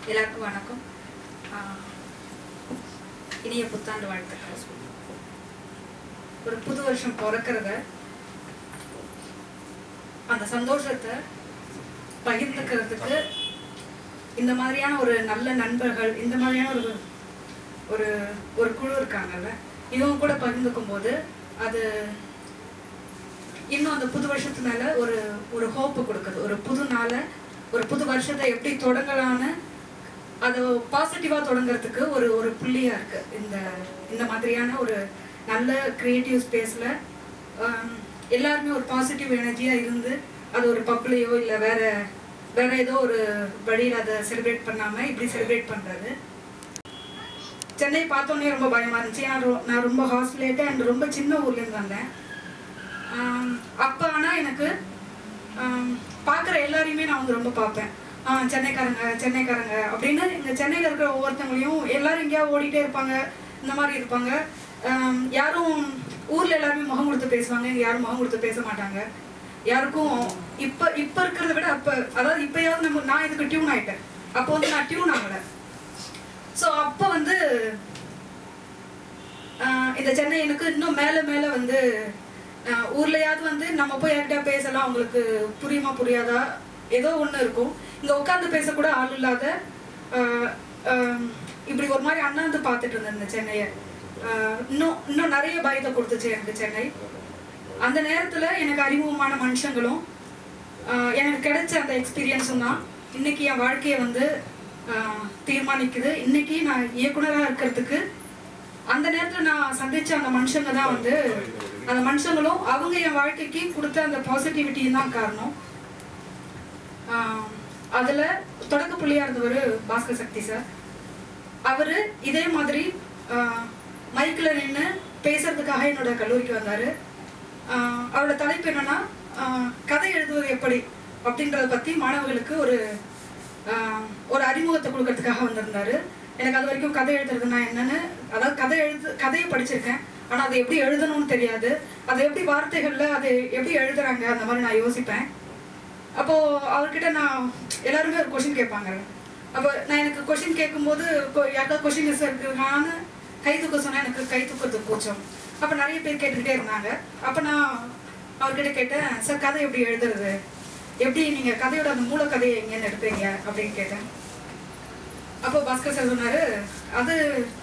எல்லாருக்கும் வணக்கம் ஆஹ் இனிய புத்தாண்டு வாழ்த்துக்கள் ஒரு புது வருஷம் பிறக்கிறத அந்த சந்தோஷத்தை பகிர்ந்துக்கிறதுக்கு இந்த மாதிரியான ஒரு நல்ல நண்பர்கள் இந்த மாதிரியான ஒரு ஒரு ஒரு குழு இருக்காங்கல்ல இவங்க கூட பகிர்ந்துக்கும் போது அது இன்னும் அந்த புது வருஷத்து மேல ஒரு ஒரு ஹோப்பு கொடுக்குது ஒரு புது நாளை ஒரு புது வருஷத்தை எப்படி தொடங்கலான்னு அது பாசிட்டிவா தொடங்குறதுக்கு ஒரு ஒரு புள்ளியா இருக்கு இந்த இந்த மாதிரியான ஒரு நல்ல கிரியேட்டிவ் ஸ்பேஸ்ல எல்லாருமே ஒரு பாசிட்டிவ் எனர்ஜியா இருந்து அது ஒரு பப்லையோ இல்லை வேற வேற ஏதோ ஒரு வழியில் அதை செலிப்ரேட் பண்ணாம இப்படி செலிப்ரேட் பண்றது சென்னை பார்த்தோன்னே ரொம்ப பயமா இருந்துச்சு ஏன்னா ரொ- நான் ரொம்ப ஹாஸ்பிலேட்டு அண்ட் ரொம்ப சின்ன ஊர்ல இருந்து வந்தேன் ஆம், அப்ப ஆனா எனக்கு பார்க்குற எல்லாரையுமே நான் வந்து ரொம்ப பார்ப்பேன் ஆ, சென்னைக்காரங்க சென்னைக்காரங்க அப்படின்னு இங்க சென்னையில இருக்கிற ஒவ்வொருத்தவங்களையும் எல்லாரும் எங்கேயா ஓடிட்டே இருப்பாங்க இந்த மாதிரி இருப்பாங்க ஆம், யாரும் ஊர்ல எல்லாருமே முகம் கொடுத்து பேசுவாங்க இங்க யாரும் முகம் கொடுத்து பேச மாட்டாங்க யாருக்கும் இப்ப இப்ப இருக்கிறத விட அப்ப அதாவது இப்பயாவது நம்ம நான் இதுக்கு டியூன் ஆயிட்டேன் அப்போ வந்து நான் டியூன் ஆகல ஸோ அப்போ வந்து ஆஹ் இந்த சென்னை எனக்கு இன்னும் மேல மேல வந்து ஆஹ் ஊர்லயாவது வந்து நம்ம போய் யார்கிட்ட பேசலாம் அவங்களுக்கு புரியுமா புரியாதா ஏதோ ஒண்ணு இருக்கும் இங்க உட்கார்ந்து பேசக்கூட ஆள் இல்லாத ஆஹ் ஆஹ் இப்படி ஒரு மாதிரி அண்ணாந்து பார்த்துட்டு இருந்தேன் இந்த சென்னையை ஆஹ் இன்னும் இன்னும் நிறைய பயத்தை கொடுத்துச்சு எனக்கு சென்னை அந்த நேரத்துல எனக்கு அறிமுகமான மனுஷங்களும் ஆஹ் எனக்கு கிடைச்ச அந்த எக்ஸ்பீரியன்ஸும் தான் இன்னைக்கு என் வாழ்க்கையை வந்து ஆஹ் தீர்மானிக்குது இன்னைக்கு நான் இயக்குனரா இருக்கிறதுக்கு அந்த நேரத்துல நான் சந்திச்ச அந்த மனுஷங்க தான் வந்து அந்த மனுஷங்களும் அவங்க என் வாழ்க்கைக்கு கொடுத்த அந்த பாசிட்டிவிட்டியும் தான் காரணம் ஆஹ் அதுல தொடக்க புள்ளியா இருந்தவர் பாஸ்கர் சக்தி சார் அவரு இதே மாதிரி மைக்ல நின்று பேசுறதுக்காக என்னோட கல்லூரிக்கு வந்தாரு ஆஹ் அவரோட தலைப்பு என்னன்னா ஆஹ் கதை எழுதுவது எப்படி அப்படின்றத பத்தி மாணவர்களுக்கு ஒரு ஆஹ் ஒரு அறிமுகத்தை கொடுக்கறதுக்காக வந்திருந்தாரு எனக்கு அது வரைக்கும் கதை எழுதுறதுன்னா என்னன்னு அதாவது கதை எழுது கதையை படிச்சிருக்கேன் ஆனா அதை எப்படி எழுதணும்னு தெரியாது அதை எப்படி வார்த்தைகள்ல அதை எப்படி எழுதுறாங்க அந்த மாதிரி நான் யோசிப்பேன் அப்போ அவர்கிட்ட நான் எல்லாருமே ஒரு கொஷின் கேட்பாங்க அப்போ நான் எனக்கு கொஷின் கேட்கும்போது கொ- யாருக்காவது கொஷின் இருக்குன்னு கை தூக்க சொன்னா எனக்கு கை தூக்கிறதுக்கு கூச்சம் அப்போ நிறைய பேர் கேட்டுக்கிட்டே இருந்தாங்க அப்போ நான் அவர்கிட்ட கேட்டேன் சார் கதை எப்படி எழுதுறது எப்படி நீங்க கதையோட அந்த மூல கதையை எங்கேன்னு எடுப்பீங்க அப்படின்னு கேட்டேன் அப்போ பாஸ்கர் சார் சொன்னாரு அது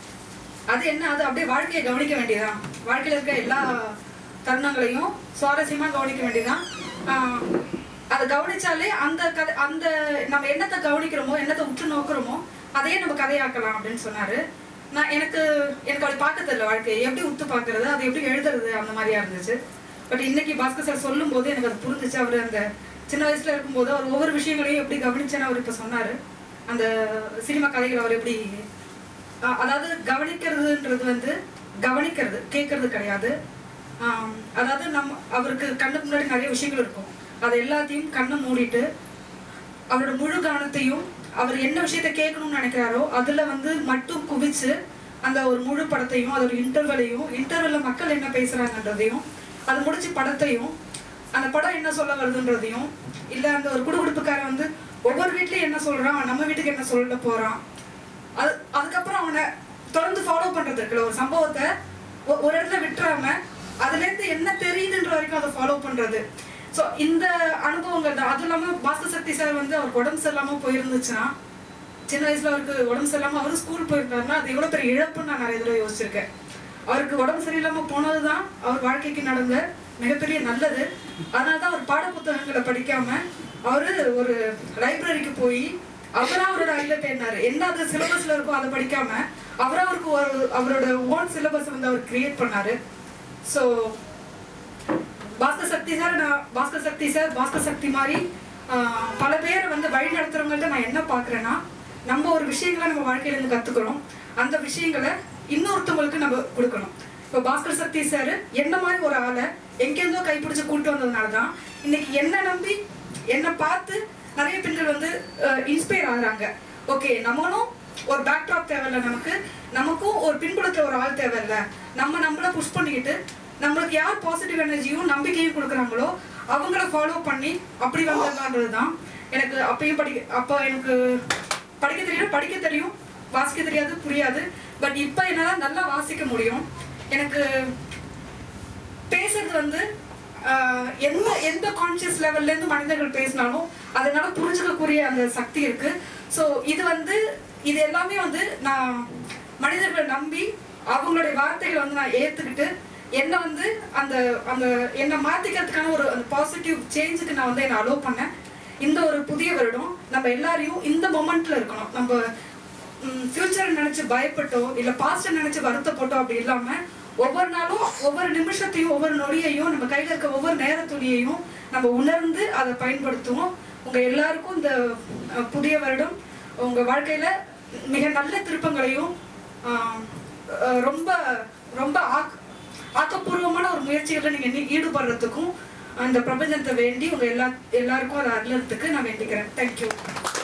அது என்ன அது அப்படியே வாழ்க்கையை கவனிக்க வேண்டியதுதான் வாழ்க்கையில இருக்க எல்லா தருணங்களையும் சுவாரஸ்யமா கவனிக்க வேண்டியதுதான் ஆஹ் அதை கவனிச்சாலே அந்த கதை அந்த நம்ம என்னத்தை கவனிக்கிறோமோ என்னத்தை உற்று நோக்குறோமோ அதையே நம்ம கதையாக்கலாம் அப்படின்னு சொன்னாரு நான் எனக்கு எனக்கு அப்படி பார்க்க தெரியல வாழ்க்கையை எப்படி உத்து பார்க்கறது அதை எப்படி எழுதுறது அந்த மாதிரியா இருந்துச்சு பட் இன்னைக்கு பாஸ்கர் சார் சொல்லும் போது எனக்கு அது புரிஞ்சுச்சு அவர் அந்த சின்ன வயசுல இருக்கும்போது அவர் ஒவ்வொரு விஷயங்களையும் எப்படி கவனிச்சேன்னு அவர் இப்ப சொன்னாரு அந்த சினிமா கதைகள் அவர் எப்படி அஹ் அதாவது கவனிக்கிறதுன்றது வந்து கவனிக்கிறது கேட்கறது கிடையாது ஆம், அதாவது நம்ம அவருக்கு கண்ணுக்கு முன்னாடி நிறைய விஷயங்கள் இருக்கும் அது எல்லாத்தையும் கண்ணை மூடிட்டு அவரோட முழு கவனத்தையும் அவர் என்ன விஷயத்த கேட்கணும்னு நினைக்கிறாரோ அதுல வந்து மட்டும் குவிச்சு அந்த ஒரு முழு படத்தையும் அதோட இன்டர்வலையும் இன்டர்வல்ல மக்கள் என்ன பேசுறாங்கன்றதையும் அது முடிச்சு படத்தையும் அந்த படம் என்ன சொல்ல வருதுன்றதையும் இல்ல அந்த ஒரு குடுகுடுப்புக்காரன் வந்து ஒவ்வொரு வீட்லயும் என்ன சொல்றான் நம்ம வீட்டுக்கு என்ன சொல்ல போறான் அது அதுக்கப்புறம் அவனை தொடர்ந்து ஃபாலோ பண்றது இருக்குல்ல ஒரு சம்பவத்தை ஒ- ஒரு இடத்துல விட்டுறாம அதுல இருந்து என்ன தெரியுதுன்ற வரைக்கும் அதை ஃபாலோ பண்றது ஸோ இந்த அனுபவங்கள் தான் அதுவும் இல்லாம பாஸ்கர் சக்தி சார் வந்து அவருக்கு உடம்பு சரியில்லாம போயிருந்துச்சுன்னா சின்ன வயசுல அவருக்கு உடம்பு சரியில்லாம அவரு ஸ்கூல் போயிருந்தாருன்னா அது எவ்வளவு பெரிய இழப்புன்னு நான் நிறைய தடவை யோசிச்சிருக்கேன் அவருக்கு உடம்பு சரியில்லாம போனதுதான் அவர் வாழ்க்கைக்கு நடந்த மிகப்பெரிய நல்லது அதனாலதான் அவர் பாட புத்தகங்களை படிக்காம அவரு ஒரு லைப்ரரிக்கு போய் அவரா அவரோட ஐல தேடினாரு என்ன அது சிலபஸ்ல இருக்கோ அதை படிக்காம அவரா அவருக்கு ஒரு அவரோட ஓன் சிலபஸ் வந்து அவர் கிரியேட் பண்ணாரு ஸோ பாஸ்கர் சக்தி சார் நான் பாஸ்கர் சக்தி சார் பாஸ்கர் சக்தி மாதிரி ஆஹ், பல பேரை வந்து வழி நடத்துறவங்கள்ட்ட நான் என்ன பார்க்குறேன்னா நம்ம ஒரு விஷயங்களை நம்ம வாழ்க்கையில இருந்து கத்துக்கிறோம் அந்த விஷயங்களை இன்னொருத்தவங்களுக்கு நம்ம கொடுக்கணும் இப்போ பாஸ்கர் சக்தி சார் என்ன மாதிரி ஒரு ஆளை எங்கேருந்தோ கைப்பிடிச்சு கூட்டு வந்ததுனால தான் இன்னைக்கு என்ன நம்பி என்னை பார்த்து நிறைய பெண்கள் வந்து இன்ஸ்பயர் ஆகுறாங்க ஓகே நம்மளும் ஒரு பேக்ட்ராப் தேவையில்ல நமக்கு நமக்கும் ஒரு பின்புலத்துல ஒரு ஆள் தேவையில்ல நம்ம நம்மள புஷ் பண்ணிக்கிட்டு நம்மளுக்கு யார் பாசிட்டிவ் எனர்ஜியும் நம்பிக்கையும் கொடுக்குறாங்களோ அவங்கள ஃபாலோ பண்ணி அப்படி வந்ததுன்றது தான் எனக்கு அப்பயும் படி அப்போ எனக்கு படிக்க தெரியும் படிக்க தெரியும் வாசிக்க தெரியாது புரியாது பட் இப்போ என்னால் நல்லா வாசிக்க முடியும் எனக்கு பேசுறது வந்து ஆஹ், எந்த எந்த கான்சியஸ் லெவல்ல இருந்து மனிதர்கள் பேசினாலும் அதனால புரிஞ்சுக்கக்கூடிய அந்த சக்தி இருக்கு ஸோ இது வந்து இது எல்லாமே வந்து நான் மனிதர்களை நம்பி அவங்களுடைய வார்த்தைகளை வந்து நான் ஏத்துக்கிட்டு என்னை வந்து அந்த அந்த என்னை மாத்திக்கிறதுக்கான ஒரு அந்த பாசிட்டிவ் சேஞ்சுக்கு நான் வந்து என்னை அலோவ் பண்ணேன் இந்த ஒரு புதிய வருடம் நம்ம எல்லாரையும் இந்த மொமெண்ட்ல இருக்கணும் நம்ம ஃபியூச்சரை நினைச்சு பயப்பட்டோ இல்ல பாஸ்ட நினைச்சு வருத்தப்பட்டோ அப்படி இல்லாம ஒவ்வொரு நாளும் ஒவ்வொரு நிமிஷத்தையும் ஒவ்வொரு நொடியையும் நம்ம கையில இருக்க ஒவ்வொரு நேரத்துளியையும் நம்ம உணர்ந்து அதை பயன்படுத்துவோம் உங்க எல்லாருக்கும் இந்த அஹ், புதிய வருடம் உங்க வாழ்க்கையில மிக நல்ல திருப்பங்களையும் ஆஹ், அஹ், ரொம்ப ரொம்ப ஆக் ஆக்கப்பூர்வமான ஒரு முயற்சிகளை நீங்க இன்னி ஈடுபடுறதுக்கும் அந்த பிரபஞ்சத்தை வேண்டி உங்க எல்லா எல்லாருக்கும் அதை அருளறதுக்கு நான் வேண்டிக்கிறேன் தேங்க்யூ